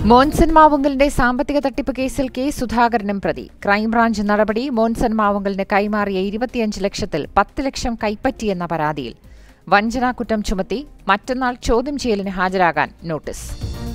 മോൻസൺ മാവുങ്കലിന്റെ സാമ്പത്തിക തട്ടിപ്പ് കേസിൽ കെ സുധാകരനും പ്രതി ക്രൈംബ്രാഞ്ച് നടപടി മോൻസൺ മാവുങ്കലിന് കൈമാറിയ ഇരുപത്തിയഞ്ച് ലക്ഷത്തിൽ പത്ത് ലക്ഷം കൈപ്പറ്റിയെന്ന പരാതിയിൽ വഞ്ചനാക്കുറ്റം ചുമത്തി മറ്റന്നാൾ ചോദ്യം ചെയ്യലിന് ഹാജരാകാൻ നോട്ടീസ്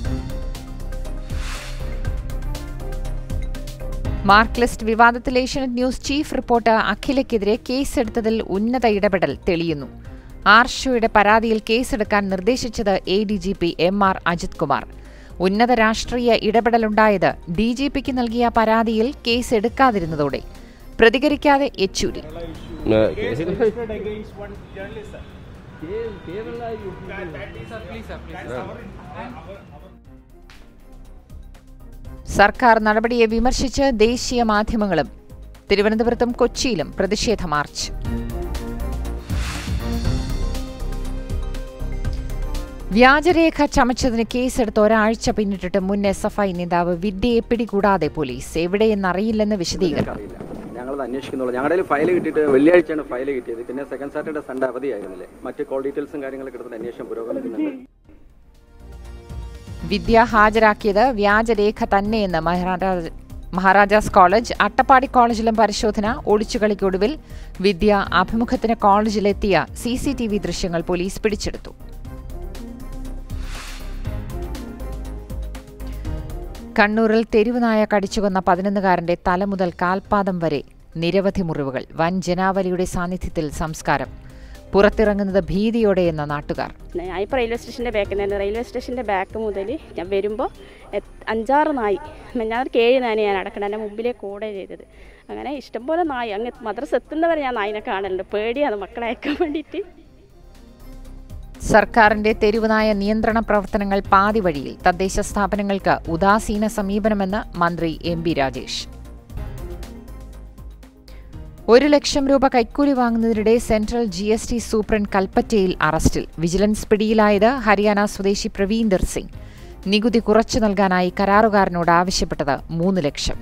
മാർക്ക് ലിസ്റ്റ് വിവാദത്തിൽ ഏഷ്യനെറ്റ് ന്യൂസ് ചീഫ് റിപ്പോർട്ടർ അഖിലയ്ക്കെതിരെ കേസെടുത്തതിൽ ഉന്നത ഇടപെടൽ തെളിയുന്നു ആർഷോയുടെ പരാതിയിൽ കേസെടുക്കാൻ നിർദ്ദേശിച്ചത് A D G P M R Ajith Kumar ഉന്നത രാഷ്ട്രീയ ഇടപെടലുണ്ടായത് ഡി ജി പിക്ക് നൽകിയ പരാതിയിൽ കേസെടുക്കാതിരുന്നതോടെ പ്രതികരിക്കാതെ യെച്ചൂരി സർക്കാർ നടപടിയെ വിമർശിച്ച് ദേശീയ മാധ്യമങ്ങളും തിരുവനന്തപുരത്തും കൊച്ചിയിലും പ്രതിഷേധ മാർച്ച് വ്യാജരേഖ ചമച്ചതിന് കേസെടുത്ത് ഒരാഴ്ച പിന്നിട്ടിട്ട് മുൻ എസ് എഫ് ഐ നേതാവ് വിദ്യയെ പിടികൂടാതെ പോലീസ് എവിടെയെന്നറിയില്ലെന്ന് വിശദീകരണം അറിയില്ല ഞങ്ങളത് അന്വേഷിക്കുന്നുള്ളൂ ഞങ്ങളുടെ കയ്യിൽ ഫയൽ കിട്ടിയിട്ട് വെള്ളിയാഴ്ചയാണ് ഫയൽ കിട്ടിയത് പിന്നെ സെക്കൻഡ് സാറ്റർഡേ സൺഡേ അവധിയായിരുന്നില്ലേ മറ്റ് കോൾ ഡീറ്റെയിൽസും കാര്യങ്ങളൊക്കെ എടുത്തിട്ട് അന്വേഷണം പുരോഗമിക്കുന്നുണ്ട് വിദ്യ ഹാജരാക്കിയത് വ്യാജരേഖ തന്നെയെന്ന് മഹാരാജ മഹാരാജാസ് കോളേജ് അട്ടപ്പാടി കോളേജിലും പരിശോധന ഒളിച്ചുകളിക്കൊടുവിൽ വിദ്യ അഭിമുഖത്തിന് കോളേജിലെത്തിയ സി സി ടി വി ദൃശ്യങ്ങൾ പോലീസ് പിടിച്ചെടുത്തു കണ്ണൂരിൽ തെരുവുനായ കടിച്ചുകൊന്ന പതിനൊന്നുകാരന്റെ തല മുതൽ കാൽപാദം വരെ നിരവധി മുറിവുകൾ വൻ ജനാവലിയുടെ സാന്നിധ്യത്തിൽ സംസ്കാരം പുറത്തിറങ്ങുന്നത് ഭീതിയോടെയെന്ന നാട്ടുകാർ ഞാനിപ്പോൾ റെയിൽവേ സ്റ്റേഷൻ്റെ ബാക്കിൽ നിന്ന് റെയിൽവേ സ്റ്റേഷൻ്റെ ബാക്ക് മുതൽ ഞാൻ വരുമ്പോൾ അഞ്ചാറ് നായി ഞാനൊരു ഏഴ് നായ ഞാൻ അടക്കണം എൻ്റെ മുമ്പിലേ കൂടെ ചെയ്തത് അങ്ങനെ ഇഷ്ടംപോലെ നായി അങ്ങ് മദ്രസ എത്തുന്നവരെ ഞാൻ നായിനെ കാണലുണ്ട് പേടിയാണ് മക്കളെ അയക്കാൻ വേണ്ടിയിട്ട് സർക്കാരിന്റെ തെരുവുനായ നിയന്ത്രണ പ്രവർത്തനങ്ങൾ പാതി വഴിയിൽ തദ്ദേശ സ്ഥാപനങ്ങൾക്ക് ഉദാസീന സമീപനമെന്ന് മന്ത്രി എം ബി രാജേഷ് ഒരു ലക്ഷം രൂപ കൈക്കൂലി വാങ്ങുന്നതിനിടെ central G S T superintendent കൽപ്പറ്റയിൽ അറസ്റ്റിൽ വിജിലൻസ് പിടിയിലായത് ഹരിയാന സ്വദേശി പ്രവീന്ദർ സിംഗ് നികുതി കുറച്ചു നൽകാനായി കരാറുകാരനോട് ആവശ്യപ്പെട്ടത് മൂന്ന് ലക്ഷം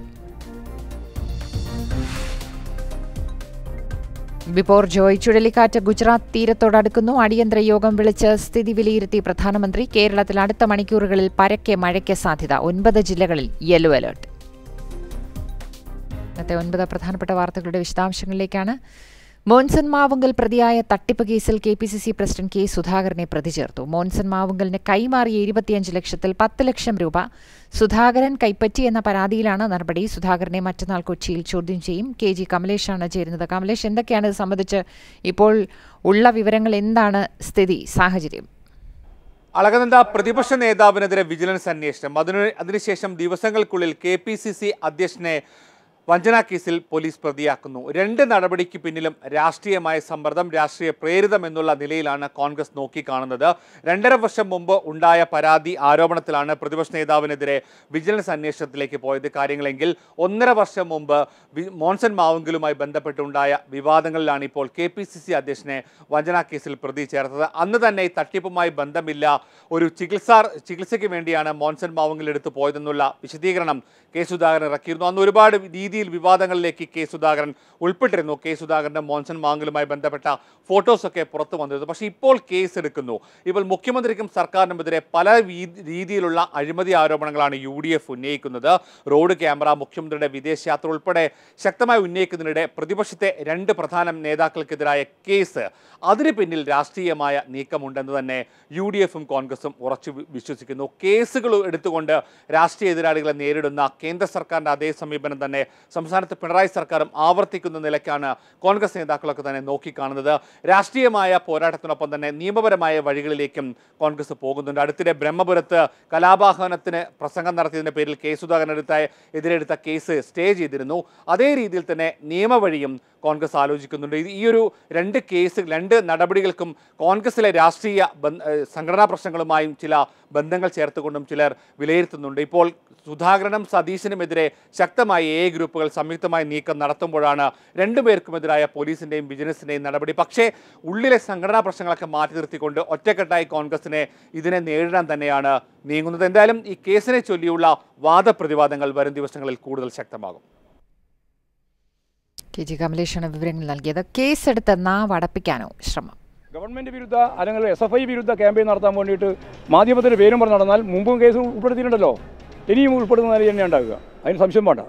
ബിപോർ ജോയ് ചുഴലിക്കാറ്റ് ഗുജറാത്ത് തീരത്തോടടുക്കുന്നു അടിയന്തര യോഗം വിളിച്ച് സ്ഥിതി വിലയിരുത്തി പ്രധാനമന്ത്രി കേരളത്തിൽ അടുത്ത മണിക്കൂറുകളിൽ പരക്കെ മഴയ്ക്ക് സാധ്യത ഒൻപത് ജില്ലകളിൽ യെല്ലോ അലർട്ട് ഇന്നത്തെ ഒൻപത് പ്രധാനപ്പെട്ട വാർത്തകളുടെ വിശദാംശങ്ങളിലേക്കാണ് മോൻസൺ മാവുങ്കൽ പ്രതിയായ തട്ടിപ്പ് കേസിൽ K P C C president K സുധാകരനെ പ്രതി ചേർത്തു മോൻസൺ മാവുങ്കലിന് കൈമാറിയ ഇരുപത്തിയഞ്ച് ലക്ഷത്തിൽ പത്ത് ലക്ഷം രൂപ സുധാകരൻ കൈപ്പറ്റിയെന്ന പരാതിയിലാണ് നടപടി സുധാകരനെ മറ്റന്നാൾ കൊച്ചിയിൽ ചോദ്യം ചെയ്യും കെ ജി കമലേഷാണ് ചേരുന്നത് കമലേഷ് എന്തൊക്കെയാണ് ഇത് സംബന്ധിച്ച് ഇപ്പോൾ ഉള്ള വിവരങ്ങൾ എന്താണ് സ്ഥിതി സാഹചര്യം അളകനന്ദ പ്രതിപക്ഷ നേതാവിനെതിരെ വിജിലൻസ് അന്വേഷണം അതിനു അതിനുശേഷം ദിവസങ്ങൾക്കുള്ളിൽ കെ പി സി സി അധ്യക്ഷനെ വഞ്ചനാ കേസിൽ പോലീസ് പ്രതിയാക്കുന്നു രണ്ട് നടപടിക്ക് പിന്നിലും രാഷ്ട്രീയമായ സമ്മർദ്ദം രാഷ്ട്രീയ പ്രേരിതം എന്നുള്ള നിലയിലാണ് കോൺഗ്രസ് നോക്കിക്കാണുന്നത് രണ്ടര വർഷം മുമ്പ് ഉണ്ടായ പരാതി ആരോപണത്തിലാണ് പ്രതിപക്ഷ നേതാവിനെതിരെ വിജിലൻസ് അന്വേഷണത്തിലേക്ക് പോയത് കാര്യങ്ങളെങ്കിൽ ഒന്നര വർഷം മുമ്പ് വി- മോൻസൺ മാവുങ്കലുമായി ബന്ധപ്പെട്ടുണ്ടായ വിവാദങ്ങളിലാണ് ഇപ്പോൾ കെ പി സി സി അധ്യക്ഷനെ വഞ്ചനാ കേസിൽ പ്രതി ചേർത്തത് അന്ന് തന്നെ ഈ തട്ടിപ്പുമായി ബന്ധമില്ല ഒരു ചികിത്സാ ചികിത്സയ്ക്ക് വേണ്ടിയാണ് മോൻസൺ മാവുങ്കൽ എടുത്തു പോയതെന്നുള്ള വിശദീകരണം കെ സുധാകരൻ ഇറക്കിയിരുന്നു അന്ന് ഒരുപാട് രീതിയിൽ വിവാദങ്ങളിലേക്ക് കെ സുധാകരൻ ഉൾപ്പെട്ടിരുന്നു കെ സുധാകരന്റെ മോൻസൺ മാവുങ്കലുമായി ബന്ധപ്പെട്ട ഫോട്ടോസൊക്കെ പുറത്തു വന്നിരുന്നു പക്ഷേ ഇപ്പോൾ കേസ് എടുക്കുന്നു ഇപ്പോൾ മുഖ്യമന്ത്രിക്കും സർക്കാരിനുമെതിരെ പല വീ- രീതിയിലുള്ള അഴിമതി ആരോപണങ്ങളാണ് യു ഡി എഫ് ഉന്നയിക്കുന്നത് റോഡ് ക്യാമറ മുഖ്യമന്ത്രിയുടെ വിദേശയാത്ര ഉൾപ്പെടെ ശക്തമായി ഉന്നയിക്കുന്നതിനിടെ പ്രതിപക്ഷത്തെ രണ്ട് പ്രധാന നേതാക്കൾക്കെതിരായ കേസ് അതിന് പിന്നിൽ രാഷ്ട്രീയമായ നീക്കമുണ്ടെന്ന് തന്നെ യു ഡി എഫും കോൺഗ്രസും ഉറച്ചു വി- വിശ്വസിക്കുന്നു കേസുകൾ എടുത്തുകൊണ്ട് രാഷ്ട്രീയ എതിരാളികളെ നേരിടുന്ന കേന്ദ്ര സർക്കാരിൻ്റെ അതേ സമീപനം തന്നെ സംസ്ഥാനത്ത് പിണറായി സർക്കാരും ആവർത്തിക്കുന്ന നിലയ്ക്കാണ് കോൺഗ്രസ് നേതാക്കളൊക്കെ തന്നെ നോക്കിക്കാണുന്നത് രാഷ്ട്രീയമായ പോരാട്ടത്തിനൊപ്പം തന്നെ നിയമപരമായ വഴികളിലേക്കും കോൺഗ്രസ് പോകുന്നുണ്ട് അടുത്തിടെ ബ്രഹ്മപുരത്ത് കലാപാഹനത്തിന് പ്രസംഗം നടത്തിയതിൻ്റെ പേരിൽ കെ സുധാകരൻ എടുത്ത എതിരെടുത്ത കേസ് സ്റ്റേ ചെയ്തിരുന്നു അതേ രീതിയിൽ തന്നെ നിയമവഴിയും കോൺഗ്രസ് ആലോചിക്കുന്നുണ്ട് ഇത് ഈ ഒരു രണ്ട് കേസ് രണ്ട് നടപടികൾക്കും കോൺഗ്രസിലെ രാഷ്ട്രീയ ബന്ധ- ഏഹ് സംഘടനാ പ്രശ്നങ്ങളുമായും ചില ബന്ധങ്ങൾ ചേർത്തുകൊണ്ടും ചിലർ വിലയിരുത്തുന്നുണ്ട് ഇപ്പോൾ സുധാകരനും സതീശനുമെതിരെ ശക്തമായ എ ഗ്രൂപ്പുകൾ സംയുക്തമായി നീക്കം നടത്തുമ്പോഴാണ് രണ്ടുപേർക്കുമെതിരായ പോലീസിന്റെയും വിജിലൻസിന്റെയും നടപടി പക്ഷേ ഉള്ളിലെ സംഘടനാ പ്രശ്നങ്ങളൊക്കെ മാറ്റി നിർത്തിക്കൊണ്ട് ഒറ്റക്കെട്ടായി കോൺഗ്രസിനെ ഇതിനെ നേരിടാൻ തന്നെയാണ് നീങ്ങുന്നത് എന്തായാലും ഈ കേസിനെ ചൊല്ലിയുള്ള വാദപ്രതിവാദങ്ങൾ വരും ദിവസങ്ങളിൽ കൂടുതൽ ശക്തമാകും കെ ജി കമലേഷാണ് വിവരങ്ങൾ നൽകിയത് കേസെടുത്ത് നാവ് അടപ്പിക്കാനോ ശ്രമം ഗവൺമെന്റ് വിരുദ്ധ അല്ലെങ്കിൽ എസ് എഫ് ഐ വിരുദ്ധ ക്യാമ്പയിൻ നടത്താൻ വേണ്ടിയിട്ട് മാധ്യമത്തിന്റെ പേരും പറഞ്ഞ് നടന്നാൽ മുമ്പും കേസ് ഉൾപ്പെടുത്തിയിട്ടുണ്ടല്ലോ ഇനിയും ഉൾപ്പെടുന്ന നില തന്നെ ഉണ്ടാകുക അതിന് സംശയം വേണ്ട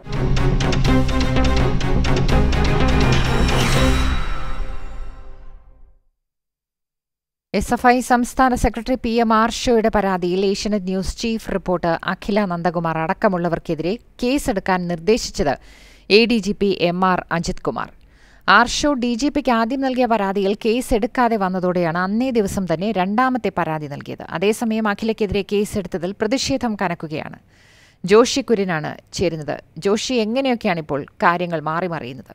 എസ് എഫ് ഐ സംസ്ഥാന സെക്രട്ടറി പി എം ആർഷോയുടെ പരാതിയിൽ Asianet news chief reporter Akhila Nandakumar അടക്കമുള്ളവർക്കെതിരെ കേസെടുക്കാൻ നിർദ്ദേശിച്ചത് A D G P M R Ajith Kumar Arsho D G പിക്ക് ആദ്യം നൽകിയ പരാതിയിൽ കേസെടുക്കാതെ വന്നതോടെയാണ് അന്നേ ദിവസം തന്നെ രണ്ടാമത്തെ പരാതി നൽകിയത് അതേസമയം അഖിലയ്ക്കെതിരെ കേസെടുത്തതിൽ പ്രതിഷേധം കനക്കുകയാണ് ജോഷി കുര്യനാണ് ചേരുന്നത് ജോഷി എങ്ങനെയൊക്കെയാണ് ഇപ്പോൾ കാര്യങ്ങൾ മാറി മറിയുന്നത്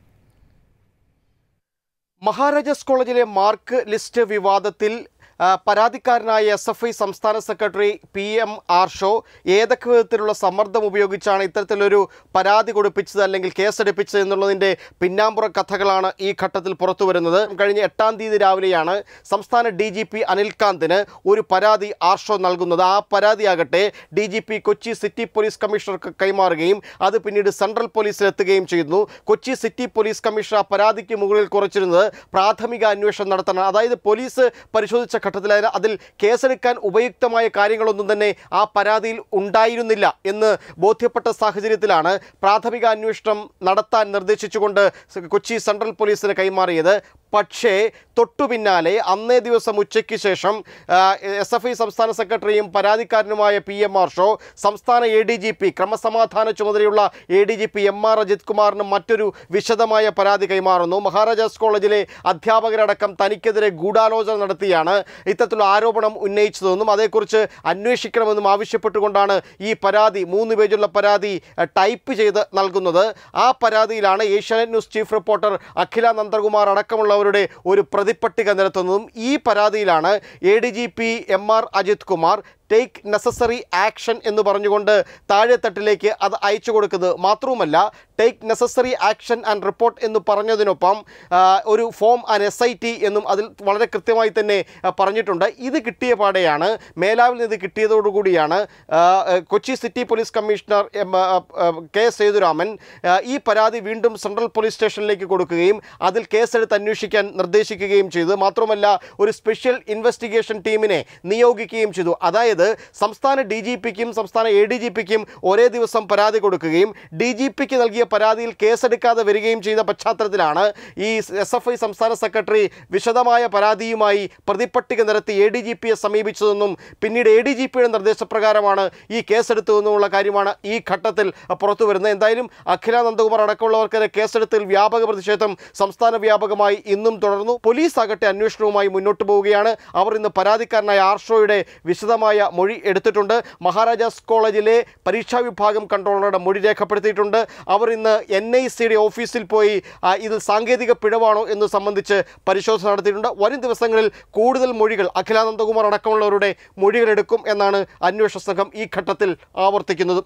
മഹാരാജാസ് കോളേജിലെ മാർക്ക് ലിസ്റ്റ് വിവാദത്തിൽ ആ, പരാതിക്കാരനായ എസ് എഫ് ഐ സംസ്ഥാന സെക്രട്ടറി പി എം ആർഷോ ഏതൊക്കെ വിധത്തിലുള്ള സമ്മർദ്ദം ഉപയോഗിച്ചാണ് ഇത്തരത്തിലൊരു പരാതി കൊടുപ്പിച്ചത് അല്ലെങ്കിൽ കേസെടുപ്പിച്ചത് എന്നുള്ളതിൻ്റെ പിന്നാമ്പുറ കഥകളാണ് ഈ ഘട്ടത്തിൽ പുറത്തു വരുന്നത് കഴിഞ്ഞ എട്ടാം തീയതി രാവിലെയാണ് സംസ്ഥാന ഡി ജി പി അനിൽകാന്തിന് ഒരു പരാതി ആർഷോ നൽകുന്നത് ആ പരാതിയാകട്ടെ D G P Kochi city police കമ്മീഷണർക്ക് കൈമാറുകയും അത് പിന്നീട് സെൻട്രൽ പോലീസിൽ എത്തുകയും ചെയ്യുന്നു കൊച്ചി സിറ്റി പോലീസ് കമ്മീഷണർ ആ പരാതിക്ക് മുകളിൽ കുറച്ചിരുന്നത് പ്രാഥമിക അന്വേഷണം നടത്തണം അതായത് പോലീസ് പരിശോധിച്ച ഘട്ടത്തിലായ അതിൽ കേസെടുക്കാൻ ഉപയുക്തമായ കാര്യങ്ങളൊന്നും തന്നെ ആ പരാതിയിൽ ഉണ്ടായിരുന്നില്ല എന്ന് ബോധ്യപ്പെട്ട സാഹചര്യത്തിലാണ് പ്രാഥമിക അന്വേഷണം നടത്താൻ നിർദ്ദേശിച്ചുകൊണ്ട് കൊച്ചി സെൻട്രൽ പോലീസിന് കൈമാറിയത് പക്ഷേ തൊട്ടു പിന്നാലെ അന്നേ ദിവസം ഉച്ചയ്ക്ക് ശേഷം എസ് എഫ് ഐ സംസ്ഥാന സെക്രട്ടറിയും പരാതിക്കാരനുമായ പി എം ആർ ഷോ സംസ്ഥാന എ ഡി ജി പി ക്രമസമാധാന ചുമതലയുള്ള A D G P M R Ajith കുമാറിന് മറ്റൊരു വിശദമായ പരാതി കൈമാറുന്നു മഹാരാജാസ് കോളേജിലെ അധ്യാപകരടക്കം തനിക്കെതിരെ ഗൂഢാലോചന നടത്തിയാണ് ഇത്തരത്തിലുള്ള ആരോപണം ഉന്നയിച്ചതെന്നും അതേക്കുറിച്ച് അന്വേഷിക്കണമെന്നും ആവശ്യപ്പെട്ടുകൊണ്ടാണ് ഈ പരാതി മൂന്ന് പേജുള്ള പരാതി അഹ്, ടൈപ്പ് ചെയ്ത് നൽകുന്നത് ആ പരാതിയിലാണ് Asianet news chief reporter Akhila Nandakumar അടക്കമുള്ളവരുടെ ഒരു പ്രതിപട്ടിക നിരത്തുന്നതും ഈ പരാതിയിലാണ് A D G P M R Ajith Kumar take necessary action എന്ന് പറഞ്ഞുകൊണ്ട് താഴെത്തട്ടിലേക്ക് അത് അയച്ചു കൊടുക്കുന്നത് മാത്രവുമല്ല take necessary action and report എന്ന് പറഞ്ഞതിനൊപ്പം ആ, ഒരു form and S I T എന്നും അതിൽ വളരെ കൃത്യമായി തന്നെ ആ, പറഞ്ഞിട്ടുണ്ട് ഇത് കിട്ടിയ പാടെയാണ് മേലാവിൽ നിന്ന് കിട്ടിയതോടുകൂടിയാണ് ആ, ആ, Kochi city police commissioner M, ആ, ആ, കെ സേതുരാമൻ ആ, ഈ പരാതി വീണ്ടും സെൻട്രൽ പോലീസ് സ്റ്റേഷനിലേക്ക് കൊടുക്കുകയും അതിൽ കേസെടുത്ത് അന്വേഷിക്കാൻ നിർദ്ദേശിക്കുകയും ചെയ്തു മാത്രമല്ല ഒരു സ്പെഷ്യൽ ഇൻവെസ്റ്റിഗേഷൻ ടീമിനെ നിയോഗിക്കുകയും ചെയ്തു അതായത് സംസ്ഥാന ഡി ജി പിക്കും സംസ്ഥാന എ ഡി ജി പിക്കും ഒരേ ദിവസം പരാതി കൊടുക്കുകയും ഡി ജി പിക്ക് നൽകിയ പരാതിയിൽ കേസെടുക്കാതെ വരികയും ചെയ്ത പശ്ചാത്തലത്തിലാണ് ഈ എസ് എഫ് ഐ സംസ്ഥാന സെക്രട്ടറി വിശദമായ പരാതിയുമായി പ്രതിപട്ടിക നിരത്തി എ ഡി ജി പിയെ സമീപിച്ചതെന്നും പിന്നീട് എ ഡി ജി പിയുടെ നിർദ്ദേശപ്രകാരമാണ് ഈ കേസെടുത്തതെന്നുമുള്ള കാര്യമാണ് ഈ ഘട്ടത്തിൽ പുറത്തു വരുന്നത് എന്തായാലും അഖില നന്ദകുമാർ അടക്കമുള്ളവർക്കെതിരെ കേസെടുത്തിൽ വ്യാപക പ്രതിഷേധം സംസ്ഥാന വ്യാപകമായി ഇന്നും തുടർന്നു പോലീസ് ആകട്ടെ അന്വേഷണവുമായി മുന്നോട്ട് പോവുകയാണ് അവർ ഇന്ന് പരാതിക്കാരനായ ആർഷോയുടെ വിശദമായ മൊഴി എടുത്തിട്ടുണ്ട് മഹാരാജാസ് കോളേജിലെ പരീക്ഷാ വിഭാഗം കൺട്രോളറുടെ മൊഴി രേഖപ്പെടുത്തിയിട്ടുണ്ട് അവർ ഇന്ന് എൻ ഐ സിയുടെ ഓഫീസിൽ പോയി ആ, ഇതിൽ സാങ്കേതിക പിഴവാണോ എന്ന് സംബന്ധിച്ച് പരിശോധന നടത്തിയിട്ടുണ്ട് വരും ദിവസങ്ങളിൽ കൂടുതൽ മൊഴികൾ അഖിലാനന്ദകുമാർ അടക്കമുള്ളവരുടെ മൊഴികൾ എടുക്കും എന്നാണ് അന്വേഷണ സംഘം ഈ ഘട്ടത്തിൽ ആവർത്തിക്കുന്നത്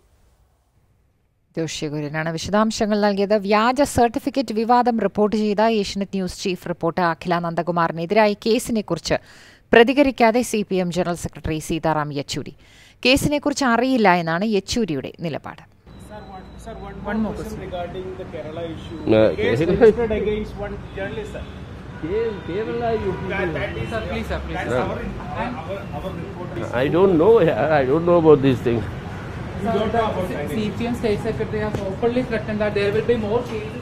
ജോഷികുര്യനാണ് വിശദാംശങ്ങൾ നൽകിയത് വ്യാജ സർട്ടിഫിക്കറ്റ് വിവാദം റിപ്പോർട്ട് ചെയ്ത Asianet news chief reporter Akhila നന്ദകുമാറിനെതിരായ കേസിനെക്കുറിച്ച് പ്രതികരിക്കാതെ C P M general secretary Sitaram Yechury കേസിനെക്കുറിച്ച് അറിയില്ല എന്നാണ് യെച്ചൂരിയുടെ നിലപാട് One more question regarding the Kerala issue. Uh, Case Kerala- registered against one journalist, sir. Kerala, you That, that is, sir, please, sir, please. That's our, our, our report is. I don't know. yeah, I don't know about these things. You don't know about that. CPM State Secretary has openly threatened that there will be more cases.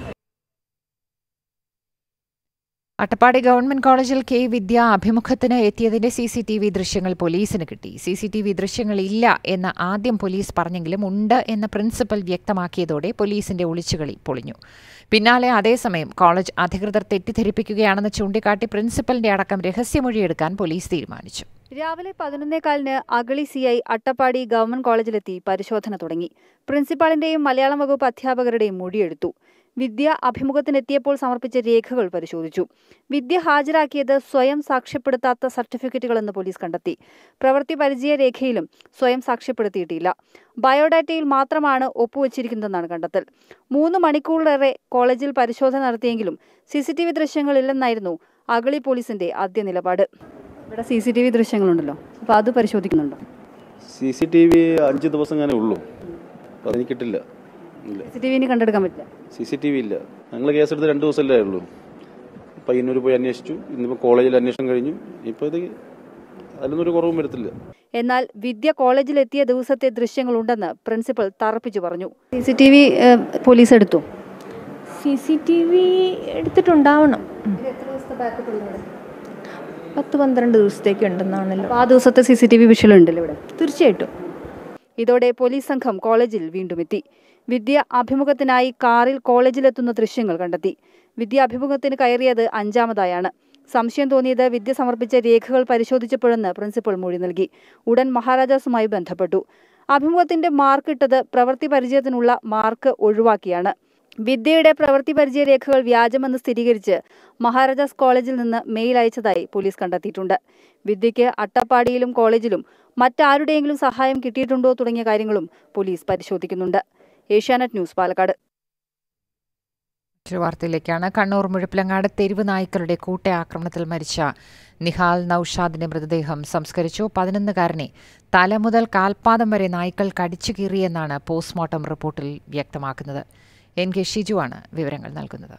Attappadi government കോളേജിൽ K Vidya അഭിമുഖത്തിന് എത്തിയതിന്റെ C C T V ദൃശ്യങ്ങൾ പോലീസിന് കിട്ടി C C T V ദൃശ്യങ്ങൾ ഇല്ല എന്ന് ആദ്യം പോലീസ് പറഞ്ഞെങ്കിലും ഉണ്ട് എന്ന് പ്രിൻസിപ്പൽ വ്യക്തമാക്കിയതോടെ പോലീസിന്റെ ഒളിച്ചുകളി പൊളിഞ്ഞു പിന്നാലെ അതേസമയം കോളേജ് അധികൃതർ തെറ്റിദ്ധരിപ്പിക്കുകയാണെന്ന് ചൂണ്ടിക്കാട്ടി പ്രിൻസിപ്പലിന്റെ അടക്കം രഹസ്യമൊഴിയെടുക്കാൻ പോലീസ് തീരുമാനിച്ചു രാവിലെ പതിനൊന്നേകാലിന് Agali C I Attappadi government കോളേജിലെത്തി പരിശോധന തുടങ്ങി പ്രിൻസിപ്പാളിന്റെയും മലയാളം വകുപ്പ് അധ്യാപകരുടെയും മൊഴിയെടുത്തു വിദ്യ അഭിമുഖത്തിനെത്തിയപ്പോൾ സമർപ്പിച്ച രേഖകൾ പരിശോധിച്ചു വിദ്യ ഹാജരാക്കിയത് സ്വയം സാക്ഷ്യപ്പെടുത്താത്ത സർട്ടിഫിക്കറ്റുകളെന്ന് പോലീസ് കണ്ടെത്തി പ്രവൃത്തി പരിചയ രേഖയിലും സ്വയം സാക്ഷ്യപ്പെടുത്തിയിട്ടില്ല ബയോഡാറ്റയിൽ മാത്രമാണ് ഒപ്പുവച്ചിരിക്കുന്നതെന്നാണ് കണ്ടെത്തൽ മൂന്ന് മണിക്കൂറിലേറെ കോളേജിൽ പരിശോധന നടത്തിയെങ്കിലും സി സി ടി വി ദൃശ്യങ്ങളില്ലെന്നായിരുന്നു അഗളി പോലീസിന്റെ ആദ്യ നിലപാട് ഇവിടെ സി സി ടി വി ദൃശ്യങ്ങളുണ്ടല്ലോ അപ്പോൾ അത് പരിശോധിക്കുന്നുണ്ടോ സി സി ടി വി അഞ്ച് ദിവസം അങ്ങനെ ഉള്ളൂ അപ്പോൾ അതെനിക്ക് കിട്ടില്ല ഇല്ല സി സി ടി വിന് കണ്ടെടുക്കാൻ പറ്റില്ല സി സി ടി വി ഇല്ല ഞങ്ങൾ കേസെടുത്ത് രണ്ട് ദിവസമല്ലേ ഉള്ളൂ പയ്യന്നൂർ പോയി അന്വേഷിച്ചു ഇന്നിപ്പോൾ കോളേജിൽ അന്വേഷണം കഴിഞ്ഞു ഇപ്പോൾ ഇത് അതിലൊന്നും ഒരു കുറവും വരത്തില്ല എന്നാൽ വിദ്യ കോളേജിലെത്തിയ ദിവസത്തെ ദൃശ്യങ്ങളുണ്ടെന്ന് പ്രിൻസിപ്പൽ തറപ്പിച്ചു പറഞ്ഞു C C T V police എടുത്തു സി സി ടി വി എടുത്തിട്ടുണ്ടാവണം പത്ത് പന്ത്രണ്ട് ദിവസത്തേക്ക് ഉണ്ടെന്നാണല്ലോ ആ ദിവസത്തെ C C T V visual ഉണ്ടല്ലോ ഇവിടെ തീർച്ചയായിട്ടും ഇതോടെ പോലീസ് സംഘം കോളേജിൽ വീണ്ടും എത്തി വിദ്യ അഭിമുഖത്തിനായി കാറിൽ കോളേജിലെത്തുന്ന ദൃശ്യങ്ങൾ കണ്ടെത്തി വിദ്യ അഭിമുഖത്തിന് കയറിയത് അഞ്ചാമതായാണ് സംശയം തോന്നിയത് വിദ്യ സമർപ്പിച്ച രേഖകൾ പരിശോധിച്ചപ്പോഴെന്ന് പ്രിൻസിപ്പൽ മൊഴി നൽകി ഉടൻ മഹാരാജാസുമായി ബന്ധപ്പെട്ടു അഭിമുഖത്തിന്റെ മാർക്ക് ഇട്ടത് പ്രവൃത്തി പരിചയത്തിനുള്ള മാർക്ക് ഒഴിവാക്കിയാണ് വിദ്യയുടെ പ്രവൃത്തി പരിചയ രേഖകൾ വ്യാജമെന്ന് സ്ഥിരീകരിച്ച് മഹാരാജാസ് കോളേജിൽ നിന്ന് മെയിൽ അയച്ചതായി പോലീസ് കണ്ടെത്തിയിട്ടുണ്ട് വിദ്യയ്ക്ക് അട്ടപ്പാടിയിലും കോളേജിലും മറ്റാരുടെയെങ്കിലും സഹായം കിട്ടിയിട്ടുണ്ടോ തുടങ്ങിയ കാര്യങ്ങളും പോലീസ് പരിശോധിക്കുന്നുണ്ട് ഏഷ്യാനെറ്റ് ന്യൂസ് പാലക്കാട് മറ്റൊരു വാർത്തയിലേക്കാണ് കണ്ണൂർ മുഴപ്പിലങ്ങാട് തെരുവ് നായ്ക്കളുടെ കൂട്ടയാക്രമണത്തിൽ മരിച്ച നിഹാൽ നൌഷാദിന്റെ മൃതദേഹം സംസ്കരിച്ചു പതിനൊന്നുകാരനെ തല മുതൽ കാൽപാദം വരെ നായ്ക്കൾ കടിച്ചു കീറിയെന്നാണ് പോസ്റ്റ്മോർട്ടം റിപ്പോർട്ടിൽ വ്യക്തമാക്കുന്നത് എൻ കെ ഷിജുവാണ് വിവരങ്ങൾ നൽകുന്നത്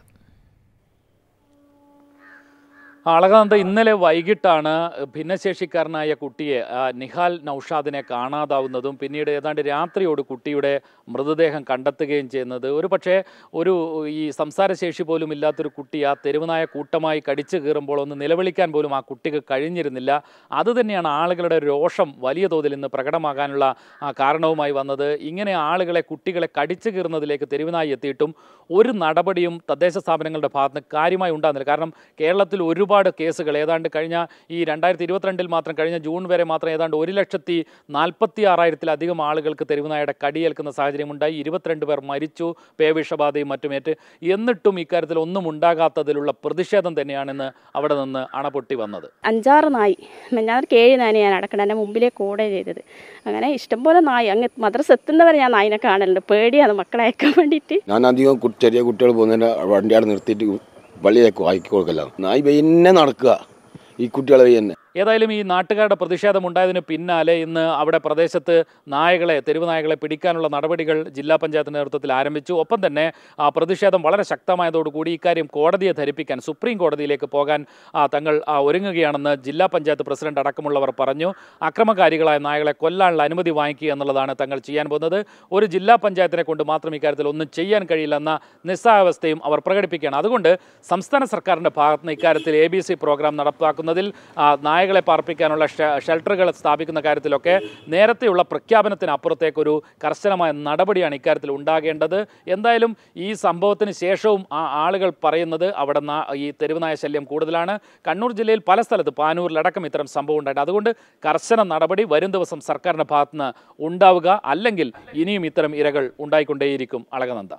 അളകാന്ത ഇന്നലെ വൈകിട്ടാണ് ഭിന്നശേഷിക്കാരനായ കുട്ടിയെ ആ, നിഹാൽ നൌഷാദിനെ കാണാതാവുന്നതും പിന്നീട് ഏതാണ്ട് രാത്രിയോട് കുട്ടിയുടെ മൃതദേഹം കണ്ടെത്തുകയും ചെയ്യുന്നത് ഒരു പക്ഷേ ഒരു ഈ സംസാരശേഷി പോലും ഇല്ലാത്തൊരു കുട്ടി ആ തെരുവുനായ കൂട്ടമായി കടിച്ചു കീറുമ്പോൾ ഒന്ന് നിലവിളിക്കാൻ പോലും ആ കുട്ടിക്ക് കഴിഞ്ഞിരുന്നില്ല അതുതന്നെയാണ് ആളുകളുടെ രോഷം വലിയ തോതിൽ ഇന്ന് പ്രകടമാകാനുള്ള ആ, കാരണവുമായി വന്നത് ഇങ്ങനെ ആളുകളെ കുട്ടികളെ കടിച്ചു കീറുന്നതിലേക്ക് തെരുവുനായി എത്തിയിട്ടും ഒരു നടപടിയും തദ്ദേശ സ്ഥാപനങ്ങളുടെ ഭാഗത്ത് നിന്ന് കാര്യമായി ഉണ്ടാകുന്നില്ല കാരണം കേരളത്തിൽ ഒരുപാട് കേസുകൾ ഏതാണ്ട് കഴിഞ്ഞ ഈ രണ്ടായിരത്തി ഇരുപത്തിരണ്ടിൽ മാത്രം കഴിഞ്ഞ ജൂൺ വരെ മാത്രം ഏതാണ്ട് ഒരു ലക്ഷത്തി നാൽപ്പത്തി ആറായിരത്തിലധികം ആളുകൾക്ക് തെരുവുനായുടെ കടിയേൽക്കുന്ന സാഹചര്യമുണ്ടായി ഇരുപത്തിരണ്ട് പേർ മരിച്ചു പേവിഷബാധയും മറ്റുമേറ്റ് എന്നിട്ടും ഇക്കാര്യത്തിൽ ഒന്നും ഉണ്ടാകാത്തതിലുള്ള പ്രതിഷേധം തന്നെയാണെന്ന് അവിടെ നിന്ന് അണപൊട്ടി വന്നത് അഞ്ചാറ് നായി ഞാനൊരു ഏഴ് നായ ഞാൻ അടക്കണം എൻ്റെ മുമ്പിലേക്ക് കൂടെ ചെയ്തത് അങ്ങനെ ഇഷ്ടംപോലെ നായി അങ്ങ് മദ്രസ എത്തുന്നവരെ ഞാൻ നായിനെ കാണലുണ്ട് പേടിയാണ് മക്കളെ അയക്കാൻ വേണ്ടിയിട്ട് ഞാൻ അധികം കു- ചെറിയ കുട്ടികൾ പോകുന്നതിൻ്റെ വണ്ടി അവിടെ നിർത്തിയിട്ട് വള്ളിയേക്കും ആക്കി കൊടുക്കല നായി പിന്നെ നടക്കുക ഈ കുട്ടികളെ തന്നെ ഏതായാലും ഈ നാട്ടുകാരുടെ പ്രതിഷേധം ഉണ്ടായതിന് പിന്നാലെ ഇന്ന് അവിടെ പ്രദേശത്ത് നായകളെ തെരുവ് നായകളെ പിടിക്കാനുള്ള നടപടികൾ ജില്ലാ പഞ്ചായത്ത് നേതൃത്വത്തിൽ ആരംഭിച്ചു ഒപ്പം തന്നെ ആ പ്രതിഷേധം വളരെ ശക്തമായതോടുകൂടി ഇക്കാര്യം കോടതിയെ ധരിപ്പിക്കാൻ സുപ്രീം കോടതിയിലേക്ക് പോകാൻ ആ, തങ്ങൾ ആ, ഒരുങ്ങുകയാണെന്ന് ജില്ലാ പഞ്ചായത്ത് പ്രസിഡന്റ് അടക്കമുള്ളവർ പറഞ്ഞു അക്രമകാരികളായ നായകളെ കൊല്ലാനുള്ള അനുമതി വാങ്ങിക്കുക എന്നുള്ളതാണ് തങ്ങൾ ചെയ്യാൻ പോകുന്നത് ഒരു ജില്ലാ പഞ്ചായത്തിനെ കൊണ്ട് മാത്രം ഇക്കാര്യത്തിൽ ഒന്നും ചെയ്യാൻ കഴിയില്ലെന്ന നിസ്സാവസ്ഥയും അവർ പ്രകടിപ്പിക്കുകയാണ് അതുകൊണ്ട് സംസ്ഥാന സർക്കാരിൻ്റെ ഭാഗത്ത് നിന്ന് ഇക്കാര്യത്തിൽ എ ബി സി പ്രോഗ്രാം നടപ്പാക്കുന്നതിൽ ആ, നായകളെ പാർപ്പിക്കാനുള്ള ഷെ- ഷെൽട്ടറുകൾ സ്ഥാപിക്കുന്ന കാര്യത്തിലൊക്കെ നേരത്തെയുള്ള പ്രഖ്യാപനത്തിനപ്പുറത്തേക്കൊരു കർശനമായ നടപടിയാണ് ഇക്കാര്യത്തിൽ ഉണ്ടാകേണ്ടത് എന്തായാലും ഈ സംഭവത്തിന് ശേഷവും ആ ആളുകൾ പറയുന്നത് അവിടെ നാ- ഈ തെരുവുനായ ശല്യം കൂടുതലാണ് കണ്ണൂർ ജില്ലയിൽ പല സ്ഥലത്ത് പാനൂരിലടക്കം ഇത്തരം സംഭവം ഉണ്ടായിട്ട് അതുകൊണ്ട് കർശന നടപടി വരും ദിവസം സർക്കാരിൻ്റെ ഭാഗത്തുനിന്ന് ഉണ്ടാവുക അല്ലെങ്കിൽ ഇനിയും ഇത്തരം ഇരകൾ ഉണ്ടായിക്കൊണ്ടേയിരിക്കും അളകനന്ദ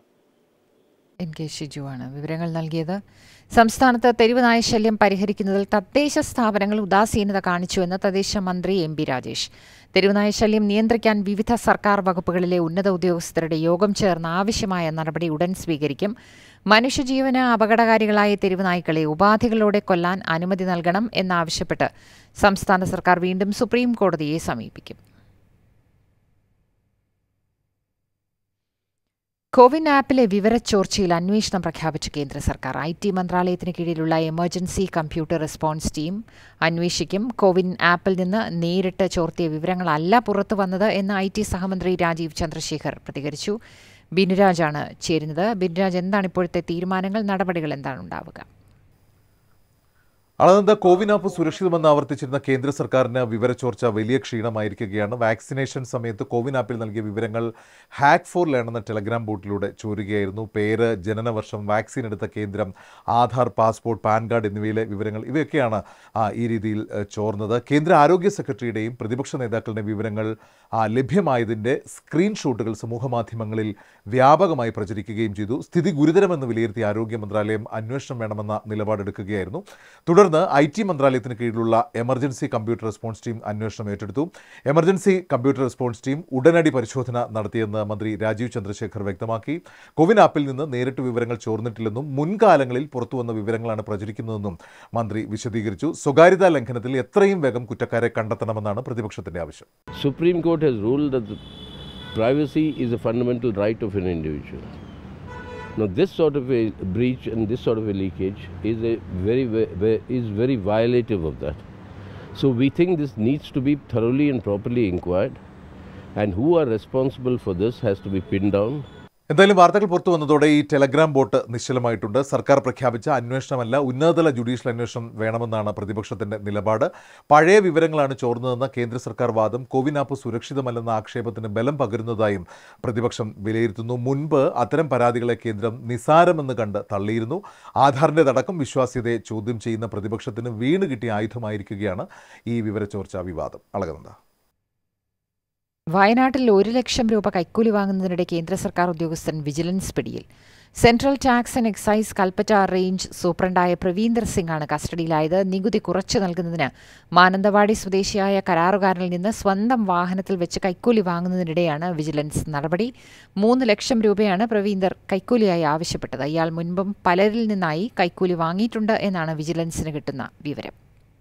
എൻ കെ ഷിജുവാണ് വിവരങ്ങൾ നൽകിയത് സംസ്ഥാനത്ത് തെരുവ് നായ ശല്യം പരിഹരിക്കുന്നതിൽ തദ്ദേശ സ്ഥാപനങ്ങൾ ഉദാസീനത കാണിച്ചുവെന്ന് തദ്ദേശ മന്ത്രി എം പി രാജേഷ് തെരുവുനായ ശല്യം നിയന്ത്രിക്കാൻ വിവിധ സർക്കാർ വകുപ്പുകളിലെ ഉന്നത ഉദ്യോഗസ്ഥരുടെ യോഗം ചേർന്ന് ആവശ്യമായ നടപടി ഉടൻ സ്വീകരിക്കും മനുഷ്യജീവന് അപകടകാരികളായ തെരുവുനായ്ക്കളെ ഉപാധികളോടെ കൊല്ലാൻ അനുമതി നൽകണം എന്നാവശ്യപ്പെട്ട് സംസ്ഥാന സർക്കാർ വീണ്ടും സുപ്രീം കോടതിയെ സമീപിക്കും കോവിൻ ആപ്പിലെ വിവരച്ചോർച്ചയിൽ അന്വേഷണം പ്രഖ്യാപിച്ച കേന്ദ്ര സർക്കാർ ഐ ടി മന്ത്രാലയത്തിന് കീഴിലുള്ള എമർജൻസി കമ്പ്യൂട്ടർ റെസ്പോൺസ് ടീം അന്വേഷിക്കും കോവിൻ ആപ്പിൽ നിന്ന് നേരിട്ട് ചോർത്തിയ വിവരങ്ങളല്ല പുറത്തു വന്നത് എന്ന് ഐ ടി സഹമന്ത്രി രാജീവ് ചന്ദ്രശേഖർ പ്രതികരിച്ചു ബിനുരാജാണ് ചേരുന്നത് ബിനുരാജ് എന്താണ് ഇപ്പോഴത്തെ തീരുമാനങ്ങൾ നടപടികൾ എന്താണ് ഉണ്ടാവുക അളന്ത കോവിൻ ആപ്പ് സുരക്ഷിതമെന്ന് ആവർത്തിച്ചിരുന്ന കേന്ദ്ര സർക്കാരിന് വിവരച്ചോർച്ച വലിയ ക്ഷീണമായിരിക്കുകയാണ് വാക്സിനേഷൻ സമയത്ത് കോവിൻ ആപ്പിൽ നൽകിയ വിവരങ്ങൾ ഹാക്ക് ഫോർ ലേൺ എന്ന ടെലഗ്രാം ബോട്ടിലൂടെ ചോരുകയായിരുന്നു പേര് ജനനവർഷം വാക്സിൻ എടുത്ത കേന്ദ്രം ആധാർ പാസ്പോർട്ട് പാൻ കാർഡ് എന്നിവയിലെ വിവരങ്ങൾ ഇവയൊക്കെയാണ് ആ, ഈ രീതിയിൽ ഏഹ്, ചോർന്നത് കേന്ദ്ര ആരോഗ്യ സെക്രട്ടറിയുടെയും പ്രതിപക്ഷ നേതാക്കളുടെ വിവരങ്ങൾ ആ, ലഭ്യമായതിൻ്റെ സ്ക്രീൻഷോട്ടുകൾ സമൂഹമാധ്യമങ്ങളിൽ വ്യാപകമായി പ്രചരിക്കുകയും ചെയ്തു സ്ഥിതി ഗുരുതരമെന്ന് വിലയിരുത്തിയ ആരോഗ്യ മന്ത്രാലയം അന്വേഷണം വേണമെന്ന നിലപാടെടുക്കുകയായിരുന്നു തുടർന്ന് ഐ ടി മന്ത്രാലയത്തിന് കീഴിലുള്ള എമർജൻസി കമ്പ്യൂട്ടർ റെസ്പോൺസ് ടീം അന്വേഷണം ഏറ്റെടുത്തു എമർജൻസി കമ്പ്യൂട്ടർ റെസ്പോൺസ് ടീം ഉടനടി പരിശോധന നടത്തിയെന്ന് മന്ത്രി രാജീവ് ചന്ദ്രശേഖർ വ്യക്തമാക്കി കോവിൻ ആപ്പിൽ നിന്ന് നേരിട്ട് വിവരങ്ങൾ ചോർന്നിട്ടില്ലെന്നും മുൻകാലങ്ങളിൽ പുറത്തുവന്ന വിവരങ്ങളാണ് പ്രചരിക്കുന്നതെന്നും മന്ത്രി വിശദീകരിച്ചു സ്വകാര്യതാ ലംഘനത്തിൽ എത്രയും വേഗം കുറ്റക്കാരെ കണ്ടെത്തണമെന്നാണ് പ്രതിപക്ഷത്തിന്റെ ആവശ്യം Supreme Court has ruled that the privacy is a fundamental right of an individual. Now, this sort of a breach and this sort of a leakage is a very, ve- ve- is very violative of that. So we think this needs to be thoroughly and properly inquired, and who are responsible for this has to be pinned down. എന്തായാലും വാർത്തകൾ പുറത്തു വന്നതോടെ ഈ Telegram boat നിശ്ചലമായിട്ടുണ്ട് സർക്കാർ പ്രഖ്യാപിച്ച അന്വേഷണമല്ല ഉന്നതതല judicial അന്വേഷണം വേണമെന്നാണ് പ്രതിപക്ഷത്തിന്റെ നിലപാട് പഴയ വിവരങ്ങളാണ് ചോർന്നതെന്ന കേന്ദ്ര സർക്കാർ വാദം കോവിൻ ആപ്പ് സുരക്ഷിതമല്ലെന്ന ആക്ഷേപത്തിന് ബലം പകരുന്നതായും പ്രതിപക്ഷം വിലയിരുത്തുന്നു മുൻപ് അത്തരം പരാതികളെ കേന്ദ്രം നിസാരമെന്ന് കണ്ട് തള്ളിയിരുന്നു ആധാറിൻ്റെതടക്കം വിശ്വാസ്യതയെ ചോദ്യം ചെയ്യുന്ന പ്രതിപക്ഷത്തിന് വീണ് കിട്ടിയ ആയുധമായിരിക്കുകയാണ് ഈ വിവരച്ചോർച്ചാ വിവാദം അളകുന്നത് വയനാട്ടിൽ ഒരു ലക്ഷം രൂപ കൈക്കൂലി വാങ്ങുന്നതിനിടെ കേന്ദ്ര സർക്കാർ ഉദ്യോഗസ്ഥൻ വിജിലൻസ് പിടിയിൽ central tax and excise Kalpetta range സൂപ്രണ്ടായ പ്രവീന്ദർ സിംഗാണ് കസ്റ്റഡിയിലായത് നികുതി കുറച്ചു നൽകുന്നതിന് മാനന്തവാടി സ്വദേശിയായ കരാറുകാരനിൽ നിന്ന് സ്വന്തം വാഹനത്തിൽ വെച്ച് കൈക്കൂലി വാങ്ങുന്നതിനിടെയാണ് വിജിലൻസ് നടപടി മൂന്ന് ലക്ഷം രൂപയാണ് പ്രവീന്ദർ കൈക്കൂലിയായി ആവശ്യപ്പെട്ടത് ഇയാൾ മുൻപും പലരിൽ നിന്നായി കൈക്കൂലി വാങ്ങിയിട്ടുണ്ട് എന്നാണ് വിജിലൻസിന് കിട്ടുന്ന വിവരം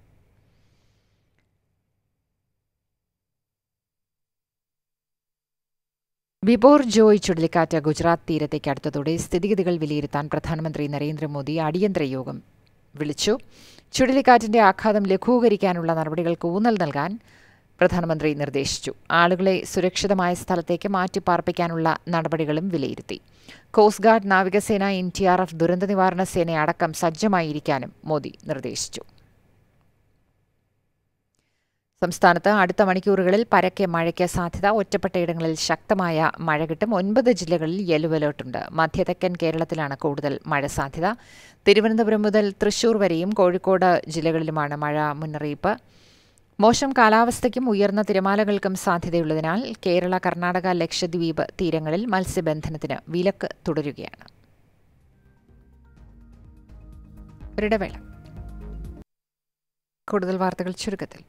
ബിബോർ ജോയ് ചുഴലിക്കാറ്റ് ഗുജറാത്ത് തീരത്തേക്ക് അടുത്തതോടെ സ്ഥിതിഗതികൾ വിലയിരുത്താൻ പ്രധാനമന്ത്രി നരേന്ദ്രമോദി അടിയന്തര യോഗം വിളിച്ചു ചുഴലിക്കാറ്റിന്റെ ആഘാതം ലഘൂകരിക്കാനുള്ള നടപടികൾക്ക് ഊന്നൽ നൽകാൻ പ്രധാനമന്ത്രി നിർദ്ദേശിച്ചു ആളുകളെ സുരക്ഷിതമായ സ്ഥലത്തേക്ക് മാറ്റിപ്പാർപ്പിക്കാനുള്ള നടപടികളും വിലയിരുത്തി കോസ്റ്റ് ഗാർഡ് നാവികസേന എൻ ടി ആർ എഫ് ദുരന്ത നിവാരണ സേന അടക്കം സജ്ജമായിരിക്കാനും മോദി നിർദ്ദേശിച്ചു സംസ്ഥാനത്ത് അടുത്ത മണിക്കൂറുകളിൽ പരക്കെ മഴയ്ക്ക് സാധ്യത ഒറ്റപ്പെട്ടയിടങ്ങളിൽ ശക്തമായ മഴ കിട്ടും ഒൻപത് ജില്ലകളിൽ യെല്ലോ അലേർട്ടുണ്ട് മധ്യതെക്കൻ കേരളത്തിലാണ് കൂടുതൽ മഴ സാധ്യത തിരുവനന്തപുരം മുതൽ തൃശൂർ വരെയും കോഴിക്കോട് ജില്ലകളിലുമാണ് മഴ മുന്നറിയിപ്പ് മോശം കാലാവസ്ഥയ്ക്കും ഉയർന്ന തിരമാലകൾക്കും സാധ്യതയുള്ളതിനാൽ കേരള കർണാടക ലക്ഷദ്വീപ് തീരങ്ങളിൽ മത്സ്യബന്ധനത്തിന് വിലക്ക് തുടരുകയാണ് ഒരിടവേള കൂടുതൽ വാർത്തകൾ ചുരുക്കത്തിൽ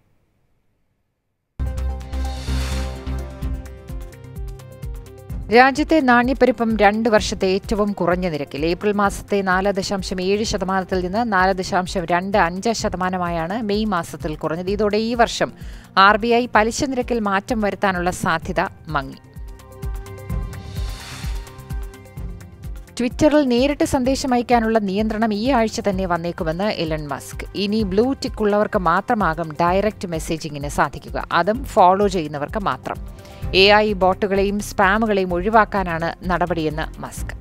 രാജ്യത്തെ നാണ്യപ്പെരുപ്പം രണ്ട് വർഷത്തെ ഏറ്റവും കുറഞ്ഞ നിരക്കിൽ ഏപ്രിൽ മാസത്തെ നാല് ദശാംശം ഏഴ് ശതമാനത്തിൽ നിന്ന് നാല് ദശാംശം രണ്ട് അഞ്ച് ശതമാനമായാണ് മെയ് മാസത്തിൽ കുറഞ്ഞത് ഇതോടെ ഈ വർഷം ആർ ബി ഐ പലിശ നിരക്കിൽ മാറ്റം വരുത്താനുള്ള സാധ്യത മങ്ങി ട്വിറ്ററിൽ നേരിട്ട് സന്ദേശം അയക്കാനുള്ള നിയന്ത്രണം ഈ ആഴ്ച തന്നെ വന്നേക്കുമെന്ന് എലൺ മസ്ക് ഇനി ബ്ലൂ ടിക്ക് ഉള്ളവർക്ക് മാത്രമാകും ഡയറക്റ്റ് മെസ്സേജിങ്ങിന് സാധിക്കുക അതും ഫോളോ ചെയ്യുന്നവർക്ക് മാത്രം എ ഐ ബോട്ടുകളെയും സ്പാമുകളെയും ഒഴിവാക്കാനാണ് നടപടിയെന്ന് മസ്ക്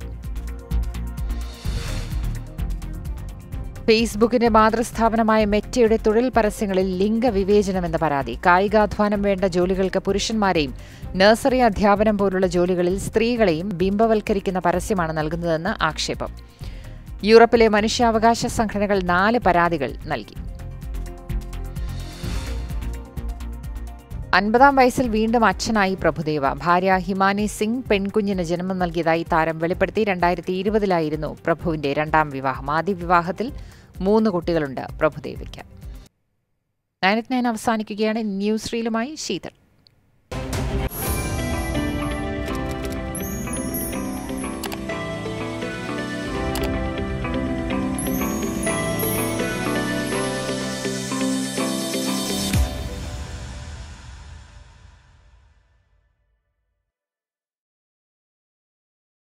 ഫേസ്ബുക്കിന്റെ മാതൃസ്ഥാപനമായ മെറ്റയുടെ തൊഴിൽ പരസ്യങ്ങളിൽ ലിംഗവിവേചനമെന്ന പരാതി കായികാധ്വാനം വേണ്ട ജോലികൾക്ക് പുരുഷന്മാരെയും നഴ്സറി അധ്യാപനം പോലുള്ള ജോലികളിൽ സ്ത്രീകളെയും ബിംബവൽക്കരിക്കുന്ന പരസ്യമാണ് നൽകുന്നതെന്ന് ആക്ഷേപം യൂറോപ്പിലെ മനുഷ്യാവകാശ സംഘടനകൾ നാല് പരാതികൾ നൽകി അൻപതാം വയസ്സിൽ വീണ്ടും അച്ഛനായി പ്രഭുദേവ ഭാര്യ ഹിമാനി സിംഗ് പെൺകുഞ്ഞിന് ജന്മം നൽകിയതായി താരം വെളിപ്പെടുത്തി രണ്ടായിരത്തി ഇരുപതിലായിരുന്നു പ്രഭുവിന്റെ രണ്ടാം വിവാഹം ആദ്യ വിവാഹത്തിൽ മൂന്ന് കുട്ടികളുണ്ട് പ്രഭുദേവയ്ക്ക് നയനറ്റ് നയൻ അവസാനിക്കുകയാണ് ന്യൂസ് റീലുമായി ശീതൾ